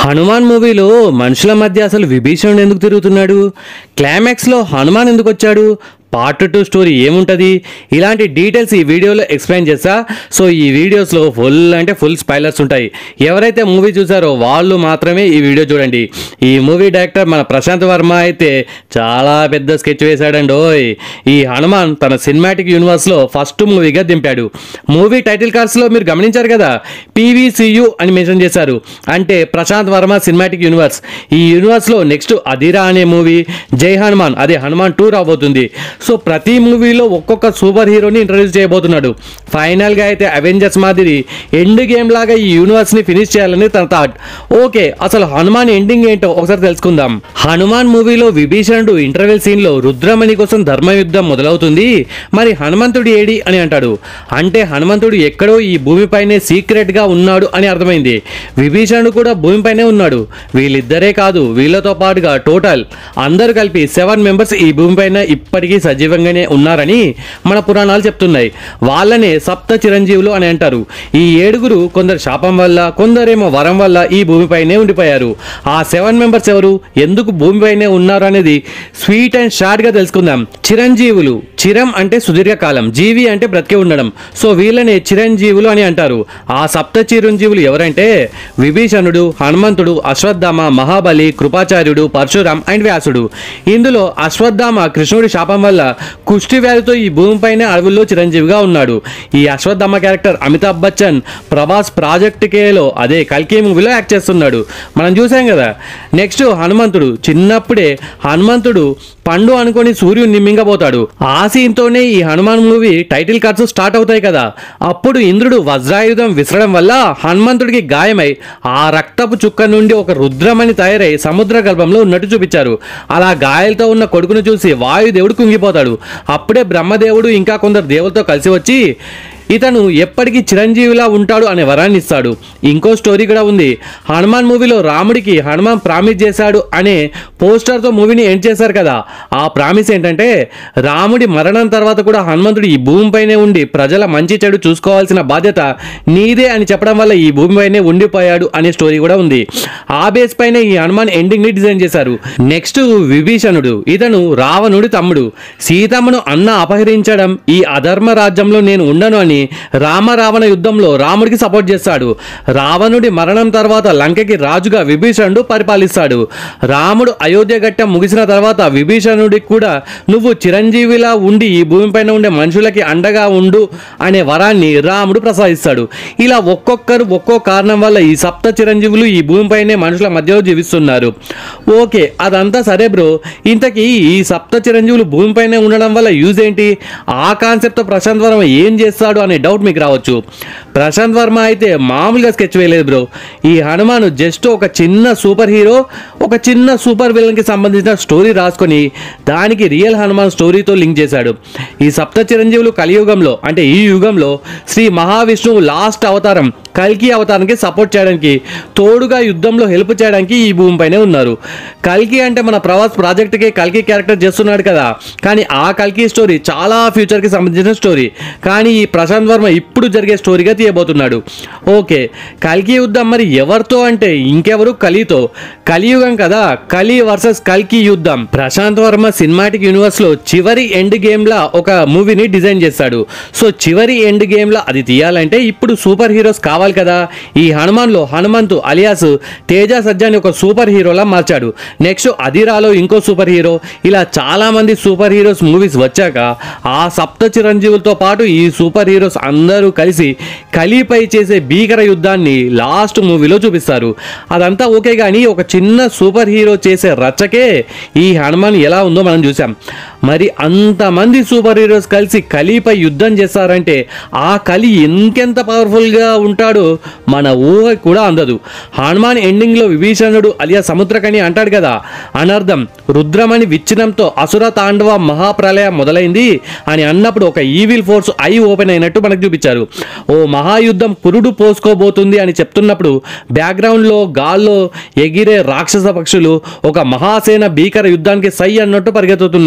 హనుమాన్ మూవీలో మనుషుల మధ్య అసలు విభీషణుడు ఎందుకు తిరుగుతున్నాడు క్లైమాక్స్లో హనుమాన్ ఎందుకు వచ్చాడు పార్ట్ టూ స్టోరీ ఏముంటుంది ఇలాంటి డీటెయిల్స్ ఈ వీడియోలో ఎక్స్ప్లెయిన్ చేస్తా సో ఈ వీడియోస్లో ఫుల్ అంటే ఫుల్ స్పైలర్స్ ఉంటాయి ఎవరైతే మూవీ చూసారో వాళ్ళు మాత్రమే ఈ వీడియో చూడండి ఈ మూవీ డైరెక్టర్ మన ప్రశాంత్ వర్మ అయితే చాలా పెద్ద స్కెచ్ వేశాడండి ఓయ్ ఈ హనుమాన్ తన సినిమాటిక్ యూనివర్స్లో ఫస్ట్ మూవీగా దింపాడు మూవీ టైటిల్ కార్డ్స్లో మీరు గమనించారు కదా పీవీసీయు అని మెన్షన్ చేశారు అంటే ప్రశాంత్ వర్మ సినిమాటిక్ యూనివర్స్ ఈ యూనివర్స్లో నెక్స్ట్ అదిరా అనే మూవీ జై హనుమాన్ అదే హనుమాన్ టూ రాబోతుంది సో ప్రతి మూవీలో ఒక్కొక్క సూపర్ హీరోని ఇంట్రడ్యూస్ చేయబోతున్నాడు ఫైనల్గా అయితే అవెంజర్స్ మాదిరి ఎండ్ గేమ్ లాగా ఈ యూనివర్స్ని ఫినిష్ చేయాలని తన థాట్ ఓకే అసలు హనుమాన్ ఎండింగ్ ఏంటో ఒకసారి తెలుసుకుందాం హనుమాన్ మూవీలో విభీషణుడు ఇంటర్వెల్ సీన్లో రుద్రమణి కోసం ధర్మయుద్ధం మొదలవుతుంది మరి హనుమంతుడు ఏడి అని అంటాడు అంటే హనుమంతుడు ఎక్కడో ఈ భూమిపైనే సీక్రెట్గా ఉన్నాడు అని అర్థమైంది విభీషణుడు కూడా భూమిపైనే ఉన్నాడు వీళ్ళిద్దరే కాదు వీళ్ళతో పాటుగా టోటల్ అందరూ కలిపి సెవెన్ మెంబర్స్ ఈ భూమిపైన ఇప్పటికీ సజీవంగానే ఉన్నారని మన పురాణాలు చెప్తున్నాయి వాళ్ళనే సప్త చిరంజీవులు అని అంటారు ఈ ఏడుగురు కొందరు శాపం వల్ల కొందరేమో వరం వల్ల ఈ భూమిపైనే ఉండిపోయారు ఆ సెవెన్ మెంబర్స్ ఎవరు ఎందుకు భూమిపైనే ఉన్నారు అనేది స్వీట్ అండ్ షార్ట్గా తెలుసుకుందాం చిరంజీవులు చిరం అంటే సుదీర్ఘకాలం జీవి అంటే బ్రతికే ఉండడం సో వీళ్ళని చిరంజీవులు అని అంటారు ఆ సప్త చిరంజీవులు ఎవరంటే విభీషణుడు హనుమంతుడు అశ్వత్థామ మహాబలి కృపాచార్యుడు పరశురాం అండ్ వ్యాసుడు ఇందులో అశ్వత్థామ కృష్ణుడి శాపం వల్ల కుష్టి వ్యాధితో ఈ భూమిపైనే అడవుల్లో చిరంజీవిగా ఉన్నాడు ఈ అశ్వత్థామ క్యారెక్టర్ అమితాబ్ బచ్చన్ ప్రభాస్ ప్రాజెక్ట్ కేలో అదే కల్కి మూవీలో యాక్ట్ చేస్తున్నాడు మనం చూసాం కదా నెక్స్ట్ హనుమంతుడు చిన్నప్పుడే హనుమంతుడు పండు అనుకొని సూర్యుని మింగబోతాడు ఆ సీన్తోనే ఈ Hanuman movie title cards start అవుతాయి కదా అప్పుడు ఇంద్రుడు వజ్రాయుధం విసరడం వల్ల హనుమంతుడికి గాయమై ఆ రక్తపు చుక్క నుండి ఒక రుద్రమని తయారై సముద్ర గర్భంలో ఉన్నట్టు చూపించారు అలా గాయాలతో ఉన్న కొడుకును చూసి వాయుదేవుడు కుంగిపోతాడు అప్పుడే బ్రహ్మదేవుడు ఇంకా కొందరు దేవులతో కలిసి వచ్చి ఇతను ఎప్పటికీ చిరంజీవిలా ఉంటాడు అనే వరాన్ని ఇస్తాడు ఇంకో స్టోరీ కూడా ఉంది హనుమాన్ మూవీలో రాముడికి హనుమాన్ ప్రామిస్ చేశాడు అనే పోస్టర్తో మూవీని ఎండ్ చేశారు కదా ఆ ప్రామిస్ ఏంటంటే రాముడి మరణం తర్వాత కూడా హనుమంతుడు ఈ భూమిపైనే ఉండి ప్రజల మంచి చెడు చూసుకోవాల్సిన బాధ్యత నీదే అని చెప్పడం వల్ల ఈ భూమిపైనే ఉండిపోయాడు అనే స్టోరీ కూడా ఉంది ఆ బేస్ పైన ఈ హనుమాన్ ఎండింగ్ ని డిజైన్ చేశారు నెక్స్ట్ విభీషణుడు ఇతను రావణుడి తమ్ముడు సీతమ్మను అన్న అపహరించడం ఈ అధర్మ రాజ్యంలో నేను ఉండను అని రామ రావణ యుద్ధంలో రాముడికి సపోర్ట్ చేస్తాడు రావణుడి మరణం తర్వాత లంకకి రాజుగా విభీషణుడు పరిపాలిస్తాడు రాముడు అయోధ్య ఘట్టం ముగిసిన తర్వాత విభీషణుడికి కూడా నువ్వు చిరంజీవిలా ఉండి ఈ భూమిపైన ఉండే మనుషులకి అండగా ఉండు అనే వరాన్ని రాముడు ప్రసాదిస్తాడు ఇలా ఒక్కొక్కరు ఒక్కో కారణం వల్ల ఈ సప్త చిరంజీవులు ఈ భూమిపైనే మనుషుల మధ్యలో జీవిస్తున్నారు ఓకే అదంతా సరే బ్రో ఇంతకీ ఈ సప్త చిరంజీవులు భూమిపైనే ఉండడం వల్ల యూజ్ ఏంటి ఆ కాన్సెప్ట్తో ప్రశాంత్ వర్మ ఏం చేస్తాడు అనే డౌట్ మీకు రావచ్చు ప్రశాంత్ వర్మ అయితే మామూలుగా స్కెచ్ వేయలేదు బ్రో ఈ హనుమాన్ జస్ట్ ఒక చిన్న సూపర్ హీరో ఒక చిన్న సూపర్ విలన్కి సంబంధించిన స్టోరీ రాసుకొని దానికి రియల్ హనుమాన్ స్టోరీతో లింక్ చేశాడు ఈ సప్త చిరంజీవులు కలియుగంలో అంటే ఈ యుగంలో శ్రీ మహావిష్ణువు లాస్ట్ అవతారం కల్కి అవతారానికి సపోర్ట్ చేయడానికి తోడుగా యుద్ధంలో హెల్ప్ చేయడానికి ఈ భూమిపైనే ఉన్నారు కల్కి అంటే మన ప్రవాస్ ప్రాజెక్ట్కి కల్కి క్యారెక్టర్ చేస్తున్నాడు కదా కానీ ఆ కల్కి స్టోరీ చాలా ఫ్యూచర్కి సంబంధించిన స్టోరీ కానీ ఈ ప్రశాంత్ వర్మ ఇప్పుడు జరిగే స్టోరీగా తీయబోతున్నాడు ఓకే కల్కి యుద్ధం మరి ఎవరితో అంటే ఇంకెవరు కలితో కలియుగం కదా కలి వర్సెస్ కల్కి యుద్ధం ప్రశాంత్ వర్మ సినిమాటిక్ యూనివర్స్ లో చివరి ఎండ్ గేమ్ లా ఒక మూవీని డిజైన్ చేస్తాడు సో చివరి ఎండ్ గేమ్ లా అది తీయాలంటే ఇప్పుడు సూపర్ హీరోస్ కావాలి కదా ఈ హనుమాన్ లో హనుమంతు అలియాస్ తేజ సజ్జాని ఒక సూపర్ హీరోలా మార్చాడు నెక్స్ట్ అదిరాలో ఇంకో సూపర్ హీరో ఇలా చాలా మంది సూపర్ హీరోస్ మూవీస్ వచ్చాక ఆ సప్త చిరంజీవులతో పాటు ఈ సూపర్ హీరోస్ అందరూ కలిసి కలిపై చేసే భీకర యుద్ధాన్ని లాస్ట్ మూవీలో చూపిస్తారు అదంతా ఓకే కానీ ఒక చిన్న సూపర్ హీరో చేసే రచ్చకే ఈ హనుమాన్ ఎలా ఉందో మనం చూసాం మరి అంతమంది సూపర్ హీరోస్ కలిసి కలిపై యుద్ధం చేస్తారంటే ఆ కలి ఇంకెంత పవర్ఫుల్గా ఉంటాడో మన ఊహ కూడా అందదు హనుమాన్ ఎండింగ్లో విభీషణుడు అలియా సముద్రకని అంటాడు కదా అనర్థం రుద్రమణి విచ్ఛిన్నంతో అసుర తాండవ మహాప్రలయం మొదలైంది అని అన్నప్పుడు ఒక ఈవిల్ ఫోర్స్ ఐ ఓపెన్ అయినట్టు మనకు చూపించారు ఓ మహాయుద్ధం పురుడు పోసుకోబోతుంది అని చెప్తున్నప్పుడు బ్యాక్గ్రౌండ్లో గాల్లో ఎగిరే రాక్షస పక్షులు ఒక మహాసేన భీకర యుద్ధానికి సై అన్నట్టు పరిగెత్తుతున్నారు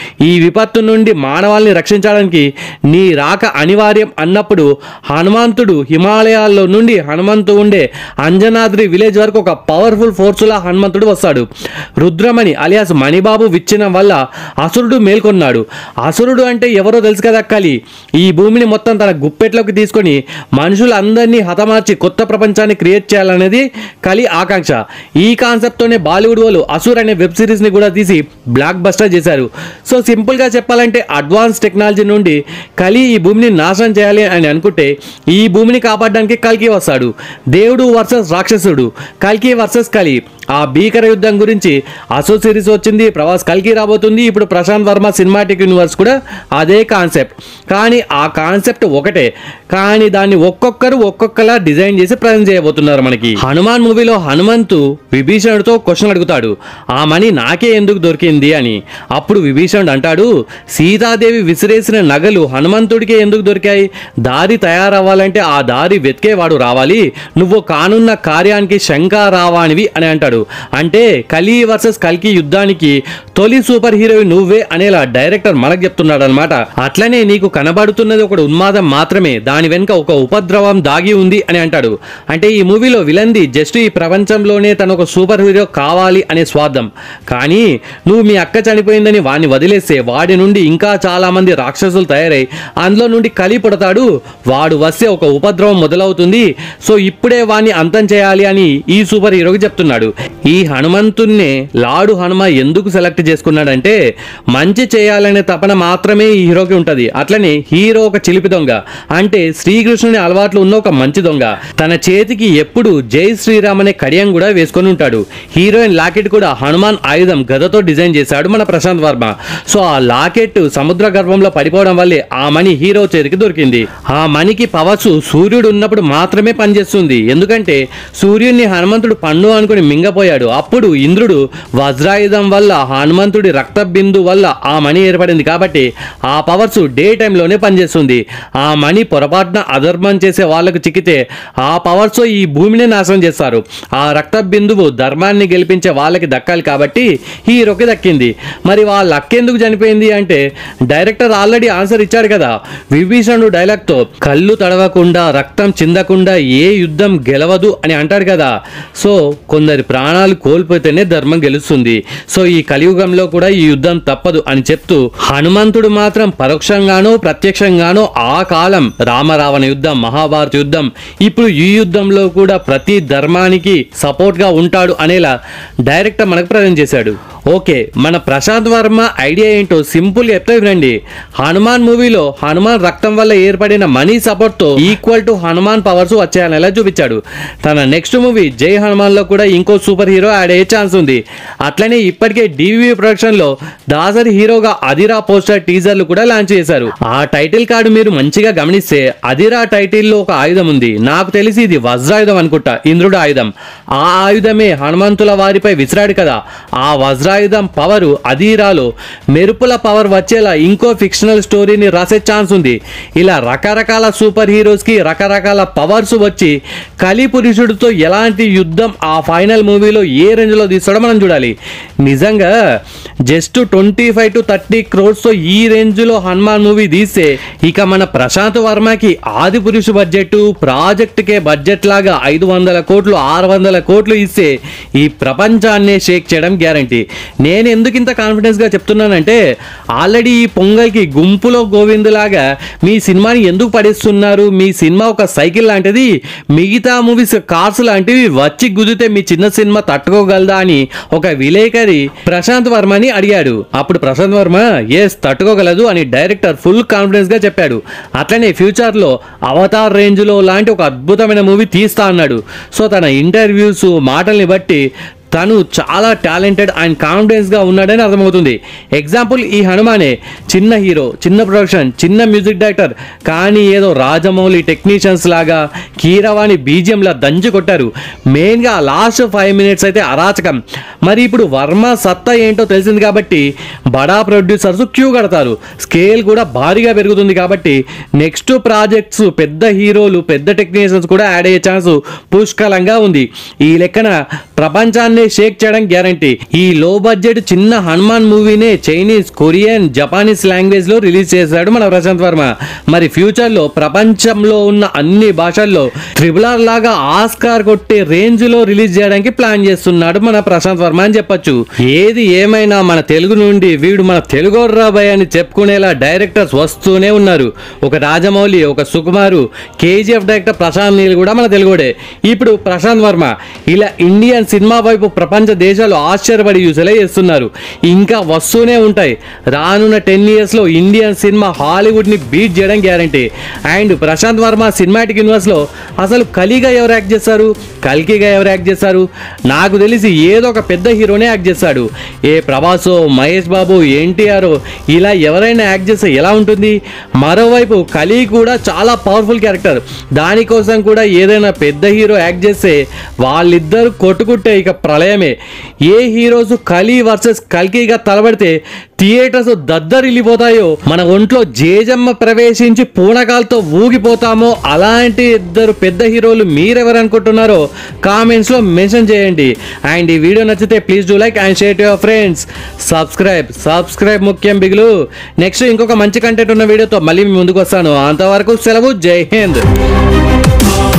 ఈ విపత్తు నుండి మానవాల్ని రక్షించడానికి నీ రాక అనివార్యం అన్నప్పుడు హనుమంతుడు హిమాలయాల్లో నుండి హనుమంతు ఉండే అంజనాద్రి విలేజ్ వరకు ఒక పవర్ఫుల్ ఫోర్సులా హనుమంతుడు వస్తాడు రుద్రమణి అలియాస్ మణిబాబు విచ్ఛిన్నం వల్ల అసురుడు మేల్కొన్నాడు అసురుడు అంటే ఎవరో తెలుసు కదా కలి ఈ భూమిని మొత్తం తన గుప్పెట్లోకి తీసుకొని మనుషులందరినీ హతమార్చి కొత్త ప్రపంచాన్ని క్రియేట్ చేయాలనేది కలి ఆకాంక్ష ఈ కాన్సెప్ట్తోనే బాలీవుడ్ వాళ్ళు అసుర్ అనే వెబ్ సిరీస్ని కూడా తీసి బ్లాక్ బస్టర్ చేశారు సో సింపుల్గా చెప్పాలంటే అడ్వాన్స్ టెక్నాలజీ నుండి కలి ఈ భూమిని నాశనం చేయాలి అని అనుకుంటే ఈ భూమిని కాపాడడానికి కల్కి వస్తాడు దేవుడు వర్సెస్ రాక్షసుడు కల్కి వర్సెస్ కలి ఆ భీకర యుద్ధం గురించి అసో సిరీస్ వచ్చింది ప్రవాస్ కల్కి రాబోతుంది ఇప్పుడు ప్రశాంత్ వర్మ సినిమాటిక్ యూనివర్స్ కూడా అదే కాన్సెప్ట్ కానీ ఆ కాన్సెప్ట్ ఒకటే కానీ దాన్ని ఒక్కొక్కరు ఒక్కొక్కలా డిజైన్ చేసి ప్రజెంట్ చేయబోతున్నారు మనకి హనుమాన్ మూవీలో హనుమంతు విభీషణుడితో క్వశ్చన్ అడుగుతాడు ఆ మనీ నాకే ఎందుకు దొరికింది అని అప్పుడు విభీషణుడు అంటాడు సీతాదేవి విసిరేసిన నగలు హనుమంతుడికే ఎందుకు దొరికాయి దారి తయారవ్వాలంటే ఆ దారి వెతికేవాడు రావాలి నువ్వు కానున్న కార్యానికి శంక రావానివి అని అంటాడు అంటే కలి వర్సెస్ కల్కి యుద్ధానికి తొలి సూపర్ హీరోయిన్ నువ్వే అనేలా డైరెక్టర్ మనకు చెప్తున్నాడు అనమాట అట్లనే నీకు కనబడుతున్నది ఒక ఉన్మాదం మాత్రమే దాని వెనుక ఒక ఉపద్రవం దాగి ఉంది అని అంటాడు అంటే ఈ మూవీలో విలంది జస్ట్ ఈ ప్రపంచంలోనే తను ఒక సూపర్ హీరో కావాలి అనే స్వార్థం కానీ నువ్వు మీ అక్క చనిపోయిందని వాడిని వదిలేస్తే వాడి నుండి ఇంకా చాలా మంది రాక్షసులు తయారై అందులో నుండి కలి పుడతాడు వాడు వస్తే ఒక ఉపద్రవం మొదలవుతుంది సో ఇప్పుడే వాడిని అంతం చేయాలి అని ఈ సూపర్ హీరోకి చెప్తున్నాడు ఈ హనుమంతున్నే లాడు హనుమ ఎందుకు సెలెక్ట్ చేసుకున్నాడంటే మంచి చేయాలనే తపన మాత్రమే ఈ హీరోకి ఉంటది అట్లనే హీరో ఒక చిలిపి దొంగ అంటే శ్రీకృష్ణుని అలవాట్లు ఉన్న ఒక మంచి దొంగ తన చేతికి ఎప్పుడు జై శ్రీరామ్ అనే కడియం కూడా వేసుకొని ఉంటాడు హీరోయిన్ లాకెట్ కూడా హనుమాన్ ఆయుధం గదతో డిజైన్ చేశాడు మన ప్రశాంత్ వర్మ సో ఆ లాకెట్ సముద్ర గర్భంలో పడిపోవడం వల్లే ఆ మణి హీరో చేతికి దొరికింది ఆ మణికి పవర్స్ సూర్యుడు ఉన్నప్పుడు మాత్రమే పనిచేస్తుంది ఎందుకంటే సూర్యుడిని హనుమంతుడు పన్ను అనుకుని మింగపోయాడు అప్పుడు ఇంద్రుడు వజ్రాయుధం వల్ల హనుమంతుడి రక్త బిందు వల్ల ఆ మణి ఏర్పడింది కాబట్టి ఆ పవర్స్ డే టైంలోనే పనిచేస్తుంది ఆ మణి పొరపాటున అధర్మం చేసే వాళ్ళకు చిక్కితే ఆ పవర్స్ ఈ భూమిని నాశనం చేస్తారు ఆ రక్త బిందువు ధర్మాన్ని గెలిపించే వాళ్ళకి దక్కాలి కాబట్టి హీరోకి దక్కింది మరి వాళ్ళ లక్కెందుకు చనిపోయింది అంటే డైరెక్టర్ ఆల్రెడీ ఆన్సర్ ఇచ్చాడు కదా విభీషణుడు డైలాగ్తో కళ్ళు తడవకుండా రక్తం చిందకుండా ఏ యుద్ధం గెలవదు అని అంటాడు కదా సో కొందరి ప్రాణాలు కోల్పోతేనే ధర్మం గెలుస్తుంది సో ఈ కలియుగంలో కూడా ఈ యుద్ధం తప్పదు అని చెప్తూ హనుమంతుడు మాత్రం పరోక్షంగానో ప్రత్యక్షంగానో ఆ కాలం రామరావణ యుద్ధం మహాభారత యుద్ధం ఇప్పుడు ఈ యుద్ధంలో కూడా ప్రతి ధర్మానికి సపోర్ట్గా ఉంటాడు అనేలా డైరెక్టర్ మనకు ప్రజెంట్ చేశాడు ఓకే మన ప్రశాంత్ వర్మ ఐడియా ఏంటో సింపుల్ చెప్తే వినండి హనుమాన్ మూవీలో హనుమాన్ రక్తం వల్ల ఏర్పడిన మనీ సపోర్ట్ తో ఈక్వల్ టు హనుమాన్ పవర్స్ వచ్చాయనేలా చూపించాడు తన నెక్స్ట్ మూవీ జై హనుమాన్ లో కూడా ఇంకో సూపర్ హీరో యాడ్ అయ్యే ఛాన్స్ ఉంది అట్లనే ఇప్పటికే డివి ప్రొడక్షన్ లో దాసరి హీరోగా అదిరా పోస్టర్ టీజర్లు కూడా లాంచ్ చేశారు ఆ టైటిల్ కార్డు మీరు మంచిగా గమనిస్తే అదిరా టైటిల్లో ఒక ఆయుధం ఉంది నాకు తెలిసి ఇది వజ్రాయుధం అనుకుంటా ఇంద్రుడు ఆయుధం ఆ ఆయుధమే హనుమంతుల వారిపై విసిరాడు కదా ఆ వజ్రాయుధం పవరు అధీరాలో మెరుపుల పవర్ వచ్చేలా ఇంకో ఫిక్షనల్ స్టోరీని రాసే ఛాన్స్ ఉంది ఇలా రకరకాల సూపర్ హీరోస్కి రకరకాల పవర్స్ వచ్చి కలి పురుషుడితో ఎలాంటి యుద్ధం ఆ ఫైనల్ మూవీలో ఏ రేంజ్లో తీస్తాడో మనం చూడాలి నిజంగా just twenty five to thirty క్రోర్స్తో ఈ రేంజ్లో హనుమాన్ మూవీ తీస్తే ఇక మన ప్రశాంత్ వర్మకి ఆది పురుషు బడ్జెట్ ప్రాజెక్ట్కే బడ్జెట్ లాగా ఐదు వందల కోట్లు ఆరు వందల కోట్లు ఇస్తే ఈ ప్రపంచాన్నే షేక్ చేయడం గ్యారంటీ నేను ఎందుకు ఇంత కాన్ఫిడెన్స్గా చెప్తున్నానంటే ఆల్రెడీ ఈ పొంగల్కి గుంపులో గోవిందులాగా మీ సినిమాని ఎందుకు పడేస్తున్నారు మీ సినిమా ఒక సైకిల్ లాంటిది మిగతా మూవీస్ కార్స్ లాంటివి వచ్చి గుదితే మీ చిన్న సినిమా తట్టుకోగలదా అని ఒక విలేకరి ప్రశాంత్ వర్మని అడిగాడు అప్పుడు ప్రశాంత్ వర్మ ఎస్ తట్టుకోగలదు అని డైరెక్టర్ ఫుల్ కాన్ఫిడెన్స్ గా చెప్పాడు అట్లనే ఫ్యూచర్ లో అవతార్ రేంజ్ లో లాంటి ఒక అద్భుతమైన మూవీ తీస్తా అన్నాడు సో తన ఇంటర్వ్యూస్ మాటల్ని బట్టి తను చాలా టాలెంటెడ్ అండ్ కాన్ఫిడెన్స్గా ఉన్నాడని అర్థమవుతుంది ఎగ్జాంపుల్ ఈ హనుమానే చిన్న హీరో చిన్న ప్రొడక్షన్ చిన్న మ్యూజిక్ డైరెక్టర్ కానీ ఏదో రాజమౌళి టెక్నీషియన్స్ లాగా కీరవాణి బీజియంలా దంచి కొట్టారు మెయిన్గా లాస్ట్ ఫైవ్ మినిట్స్ అయితే అరాచకం మరి ఇప్పుడు వర్మ సత్తా ఏంటో తెలిసింది కాబట్టి బడా ప్రొడ్యూసర్స్ క్యూ కడతారు స్కేల్ కూడా భారీగా పెరుగుతుంది కాబట్టి నెక్స్ట్ ప్రాజెక్ట్స్ పెద్ద హీరోలు పెద్ద టెక్నీషియన్స్ కూడా యాడ్ అయ్యే ఛాన్స్ పుష్కలంగా ఉంది ఈ లెక్కన ప్రపంచాన్ని ని షేక్ చేయడం గ్యారంటీ ఈ లో బడ్జెట్ చిన్న హనుమాన్ మూవీనే చైనీస్ కొరియన్ జపానీస్ లాంగ్వేజ్ లో రిలీజ్ చేశాడు మన ప్రశాంత్ వర్మ మరి ఫ్యూచర్ లో ప్రపంచంలో ఉన్న అన్ని భాషల్లో త్రిబుల్ ఆర్ లాగా ఆస్కార్ కొట్టే రేంజ్ లో రిలీజ్ చేయడానికి ప్లాన్ చేస్తున్నాడు మన ప్రశాంత్ వర్మ అని చెప్పొచ్చు ఏది ఏమైనా మన తెలుగు నుండి వీడు మన తెలుగు రాబాయ్ అని చెప్పుకునేలా డైరెక్టర్స్ వస్తూనే ఉన్నారు ఒక రాజమౌళి ఒక సుకుమారు కేజీఎఫ్ డైరెక్టర్ ప్రశాంత్ నీల్ కూడా మన తెలుగుడే ఇప్పుడు ప్రశాంత్ వర్మ ఇలా ఇండియన్ సినిమా వైపు ప్రపంచ దేశాలు ఆశ్చర్యపడి చూసేలా చేస్తున్నారు ఇంకా వస్తూనే ఉంటాయి రానున్న టెన్ ఇయర్స్లో ఇండియన్ సినిమా హాలీవుడ్ని బీట్ చేయడం guarantee and Prashanth Varma cinematic యూనివర్స్లో అసలు కలిగా ఎవరు యాక్ట్ చేస్తారు కల్కిగా ఎవరు యాక్ట్ చేస్తారు నాకు తెలిసి ఏదో ఒక పెద్ద హీరోనే యాక్ట్ చేస్తాడు ఏ ప్రభాసో మహేష్ బాబు ఎన్టీఆర్ ఇలా ఎవరైనా యాక్ట్ చేస్తే ఎలా ఉంటుంది మరోవైపు కలి కూడా చాలా పవర్ఫుల్ క్యారెక్టర్ దానికోసం కూడా ఏదైనా పెద్ద హీరో యాక్ట్ చేస్తే వాళ్ళిద్దరు కొట్టుకుంటే ఇక ప్రళయమే ఏ హీరోస్ కలి వర్సెస్ కల్కిగా తలబడితే థియేటర్స్ దద్దరిల్లిపోతాయో మన ఒంట్లో జేజమ్మ ప్రవేశించి పూనకాలతో ఊగిపోతామో అలాంటి ఇద్దరు పెద్ద హీరోలు మీరెవరు అనుకుంటున్నారో కామెంట్స్లో మెన్షన్ చేయండి అండ్ ఈ వీడియో నచ్చితే please do like and share to your friends subscribe subscribe ముఖ్యం బిగులు నెక్స్ట్ ఇంకొక మంచి కంటెంట్ ఉన్న వీడియోతో మళ్ళీ మీ ముందుకు వస్తాను అంతవరకు సెలవు జై హింద్